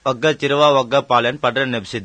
ಒಗ್ಗ ಚಿರುವ ಒಗ್ಗ ಪಾಲೆನ್ ಪಡ್ರೆ ನೆಬ್ಸಿದ್ದ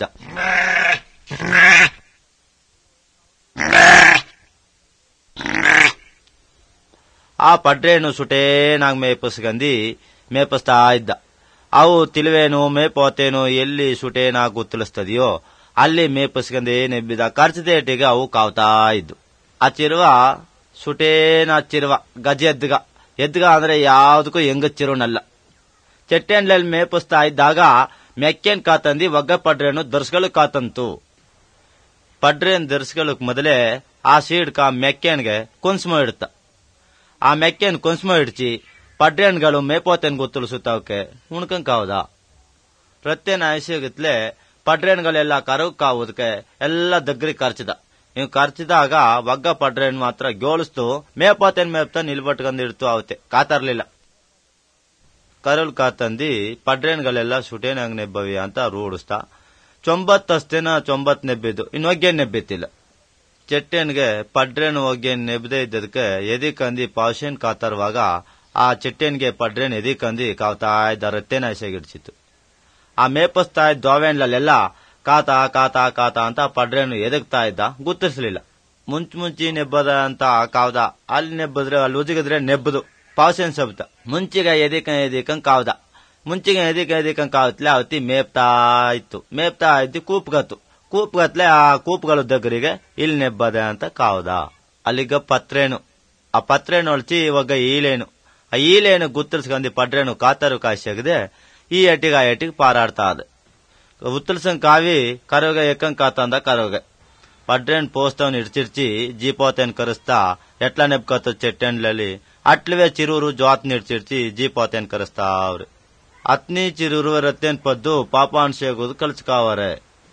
ಆ ಪಡ್ರೇನು ಸುಟೇನಾಗ್ ಮೇಪಸ್ಗಂದಿ ಮೇಪಸ್ತಾ ಇದ್ದ ಅವು ತಿಳುವೇನು ಮೇಪೋತೇನು ಎಲ್ಲಿ ಸುಟೇನಾಗ್ ಗುತ್ತಲಿಸ್ತದೆಯೋ ಅಲ್ಲಿ ಮೇಪಸ್ಗಂದೇ ನೆಬ್ಬಿದ ಖರ್ಚದೇಟಿಗೆ ಅವು ಕಾವ್ತಾ ಇದ್ದು ಆ ಚಿರುವ ಸುಟೇನ ಚಿರುವ ಗಜ ಎದ್ಗ ಎದ್ಗ ಅಂದ್ರೆ ಯಾವುದಕ್ಕೂ ಹೆಂಗ ಚಿರುನಲ್ಲ ಚೆಟ್ಟೆಂಡ್ಲಲ್ಲಿ ಮೇಪಿಸ್ತಾ ಇದ್ದಾಗ ಮೆಕ್ಕೇನ್ ಕಾತಂದಿ ಒಗ್ಗ ಪಡ್ರೇನು ದರ್ಸ್ಗಳು ಕಾತಂತು ಪಡ್ರೇನ್ ದರ್ಸ್ಗಳಕ್ ಮೊದಲೇ ಆ ಸೀಡ್ಕ ಮೆಕ್ಕೇನ್ಗೆ ಕುನ್ಸ್ಮ ಇಡ್ತ ಆ ಮೆಕ್ಕೇನ್ ಕುನ್ಸ್ಮ ಇಡ್ಚಿ ಪಡ್ರೇನ್ಗಳು ಮೇಪೋತೆನ್ ಗೊತ್ತುಳಿಸುತ್ತವಕ್ಕೆ ಉಣ್ಕಂಕಾವದ ಪ್ರತ್ಯೇನ ಆಯ್ಸಿಗತ್ಲೆ ಪಡ್ರೇನ್ಗಳೆಲ್ಲ ಕರಗ್ ಕಾವುದಕ್ಕೆ ಎಲ್ಲ ದಗ್ರಿ ಖರ್ಚದ ಇವ್ ಖರ್ಚಿದಾಗ ಒಗ್ಗ ಪಡ್ರೇನ್ ಮಾತ್ರ ಗೋಳಿಸ್ತು ಮೇಪೋತೆನ್ ಮೇಪ್ತ ನಿಲ್ಬಟ್ಕೊಂಡ್ ಅವತ್ತೆ ಕಾತರ್ಲಿಲ್ಲ ಕರಲ್ ಕಾತಂದಿ ಪಡ್ರೇನ್ಗಳೆಲ್ಲ ಸುಟೇನಾಗ್ ನೆಬ್ಬವಿ ಅಂತ ರೂಢಿಸ್ತಾ ಚೊಂಬತ್ತಸ್ತೇನ ಚೊಂಬತ್ ನೆಬ್ಬಿದ್ದು ಇನ್ನು ಒಗ್ಗೇನ್ ನೆಬ್ಬಿತ್ತಿಲ್ಲ ಚೆಟ್ಟೆನ್ಗೆ ಪಡ್ರೇನ್ ಒಗ್ಗೇನ್ ನೆಬ್ಬದೇ ಇದ್ದದಕ್ಕೆ ಎದಿಕಂದಿ ಪಾವ್ಶೇನ್ ಕಾತರುವಾಗ ಆ ಚೆಟ್ಟೆನ್ಗೆ ಪಡ್ರೇನ್ ಎದಿಕಂದಿ ಕಾವ್ತಾ ಇದ್ದ ರತ್ತೇನ ಎಸೆಗಿಡ್ಸಿತ್ತು ಆ ಮೇಪಸ್ತಾ ಇದ್ದ ದೋವೆನ್ಲೆಲ್ಲ ಕಾತ ಕಾತ ಕಾತ ಅಂತ ಪಡ್ರೇನು ಎದಗ್ತಾ ಇದ್ದ ಗುರ್ತಿರ್ಸಲಿಲ್ಲ ಮುಂಚ್ ಮುಂಚಿ ನೆಬ್ಬದ ಅಂತ ಕಾವ್ದ ಅಲ್ಲಿ ನೆಬ್ಬದ್ರೆ ಅಲ್ಲಿ ಉಜಿಗಿದ್ರೆ ನೆಬ್ಬದು ಪಾವ್ಸೇನ್ ಸಬ್ತ ಮುಂಚಿಗ ಎದಿಕ ಎದಿಕಂಗ್ ಕಾವ್ದ ಮುಂಚಿಗೆ ಎದಿಕ ಎದಿಕಂಗ್ ಕಾವತ್ಲೆ ಅವತ್ತಿ ಮೇಪ್ತಾ ಇತ್ತು ಮೇಪ್ತಾ ಇದ್ದು ಕೂಪ್ಗತ್ತು ಕೂಪ್ಗತ್ಲೆ ಆ ಕೂಪ್ಗಳ దగ్గರಿಗೆ ಇಲ್ಲಿ ನೆಬ್ಬದೆ ಅಂತ ಕಾವ್ದ ಅಲ್ಲಿಗ ಪತ್ರೇನು ಆ ಪತ್ರೇನು ಹೊಳ್ಚಿ ಇವಾಗ ಈಲೇನು ಆ ಈಲೇನು ಗುತ್ತಲ್ಸ್ಕೊಂಡಿ ಪಡ್ರೇನು ಕಾತರು ಕಾಯ್ಸಾಗದೆ ಈ ಎಟ್ಟಿಗೆ ಆ ಎಟ್ಟಿಗೆ ಪಾರಾಡ್ತಾ ಅದ ಉತ್ತಲ್ಸಂಗ್ ಕಾವಿ ಕರೋಗ ಎಕ್ಕಂಗ್ ಕಾತಂದ ಕರೋಗ ಪಡ್ರೇನ್ ಪೋಸ್ತವನ್ ಇಡ್ಚಿಡ್ಚಿ ಜೀಪೋತೆನ್ ಕರೆಸ್ತಾ ಎಟ್ಲ ನೆಬ್ಕತ್ತ ಚೆಟ್ಟೆಂಡ್ಲಲ್ಲಿ ಅಟ್ಲವೇ ಚಿರೂರು ಜ್ವಾತ್ ನಿಡ್ಚಿಡ್ಚಿ ಜೀಪೋತೆನ್ ಕರೆಸ್ತಾ ಅವ್ರಿ ಅತ್ನಿ ಚಿರೂರು ರತ್ತೇನ್ ಪದ್ದು ಪಾಪಾನ್ಶೇಗುದು ಕಲ್ಸ್ಕಾವರೆ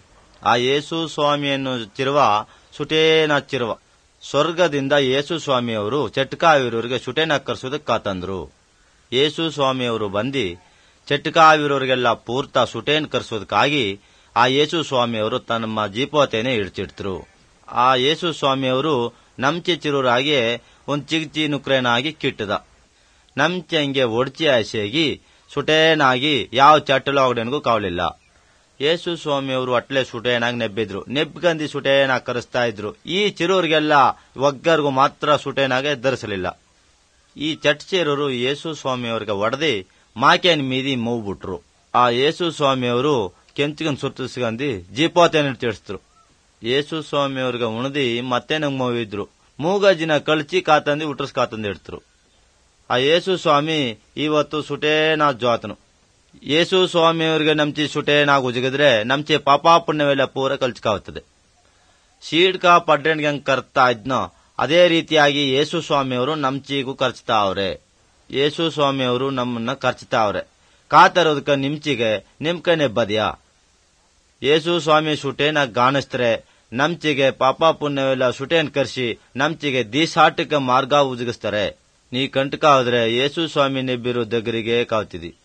ಆ ಯೇಸು ಸ್ವಾಮಿಯನ್ನು ಚಿರುವ ಸುಟೇನ ಚಿರುವ ಸ್ವರ್ಗದಿಂದ ಯೇಸು ಸ್ವಾಮಿಯವರು ಚಟ್ಕಾವಿರೋರಿಗೆ ಸುಟೇನ ಕರ್ಸೋದಕ್ಕೆ ಕಾತಂದ್ರು ಯೇಸು ಸ್ವಾಮಿಯವರು ಬಂದಿ ಚಟ್ಕಾವಿರೋರಿಗೆಲ್ಲ ಪೂರ್ತ ಸುಟೇನ್ ಕರ್ಸೋದಕ್ಕಾಗಿ ಆ ಯೇಸು ಸ್ವಾಮಿಯವರು ತಮ್ಮ ಜೀಪೋತೆನೆ ಇಡ್ಚಿಡ್ತರು ಆ ಯೇಸು ಸ್ವಾಮಿಯವರು ನಮ್ಚೆ ಚಿರೂರಾಗಿ ಒಂದ್ ಚಿಗ್ಚಿ ನುಕ್ರೇನಾಗಿ ಕಿಟ್ಟದ ನಮ್ಚೆ ಹಂಗೆ ಒಡ್ಚಿ ಆಸೆಗಿ ಸುಟೇನಾಗಿ ಯಾವ ಚಟ್ಟಲೊಗಡೆನ್ಗೂ ಕಾವಲಿಲ್ಲ ಯೇಸು ಸ್ವಾಮಿಯವರು ಅಟ್ಲೆ ಸುಟೇನಾಗಿ ನೆಬ್ಬಿದ್ರು ನೆಬ್ಗಂದಿ ಸುಟೇನಾಗಿ ಕರೆಸ್ತಾ ಇದ್ರು ಈ ಚಿರೂರಿಗೆಲ್ಲ ಒಗ್ಗರ್ಗೂ ಮಾತ್ರ ಸುಟೇನಾಗೆ ಧರಿಸಲಿಲ್ಲ ಈ ಚಟ್ಚೇರರು ಯೇಸು ಸ್ವಾಮಿಯವರಿಗೆ ಒಡೆದಿ ಮಾಕೇನ್ ಮೀದಿ ಮೂವ್ಬಿಟ್ರು ಆ ಯೇಸು ಸ್ವಾಮಿಯವರು ಕೆಂಚಿಗನ್ ಸುತ್ತಿಸ್ಕಂದಿ ಜೀಪೋತೆನ ತಿಳಿಸಿದ್ರು ಯೇಸು ಸ್ವಾಮಿಯವ್ರಿಗೆ ಉಣದಿ ಮತ್ತೆ ನಂಗ್ ಮೂವಿದ್ರು ಮೂಗಜಿನ ಕಳ್ಚಿ ಕಾತಂದಿ ಉಟ್ರಸ್ ಕಾತಂದಿ ಇಡ್ತರು ಆ ಯೇಸು ಸ್ವಾಮಿ ಇವತ್ತು ಸುಟೇನಾ ಜ್ವಾತನು ಯೇಸು ಸ್ವಾಮಿಯವರಿಗೆ ನಮ್ಚಿ ಸುಟೇನಾಗ್ ಉಜಗಿದ್ರೆ ನಮ್ಚಿ ಪಾಪಾ ಪುಣ್ಯವೆಲ್ಲ ಪೂರ ಕಲ್ಚ್ಕಾಗುತ್ತದೆ ಸೀಡ್ಕ ಪಡ್ರೆಣ್ಗೆ ಹೆಂಗ್ ಕರ್ತಾ ಇದ್ನೋ ಅದೇ ರೀತಿಯಾಗಿ ಯೇಸು ಸ್ವಾಮಿಯವರು ನಮ್ಚಿಗೂ ಖರ್ಚ್ತಾ ಅವ್ರೆ ಯೇಸು ಸ್ವಾಮಿಯವರು ನಮ್ಮನ್ನ ಖರ್ಚ್ತಾ ಅವ್ರೆ ಕಾತರೋದಕ್ಕ ನಿಮ್ಚಿಗೆ ನಿಮ್ಕ ನೆಬ್ಬದ್ಯಾ ಯೇಸು ಸ್ವಾಮಿ ಸುಟೇನಾಗ್ ಗಾಣಿಸ್ತ್ರೆ ನಮ್ಚಿಗೆ ಪಾಪ ಪುಣ್ಯವೆಲ್ಲ ಸುಟೇನ್ ಕರ್ಸಿ ನಮ್ಚಿಗೆ ದೀಸಾಟಕ್ಕೆ ಮಾರ್ಗ ಉಜಗಿಸ್ತಾರೆ ನೀ ಕಂಟಕ ಹೋದ್ರೆ ಯೇಸು ಸ್ವಾಮಿ ನೆಬ್ಬಿರೋ ದಗ್ಗರಿಗೆ ಕಾವ್ತಿದಿ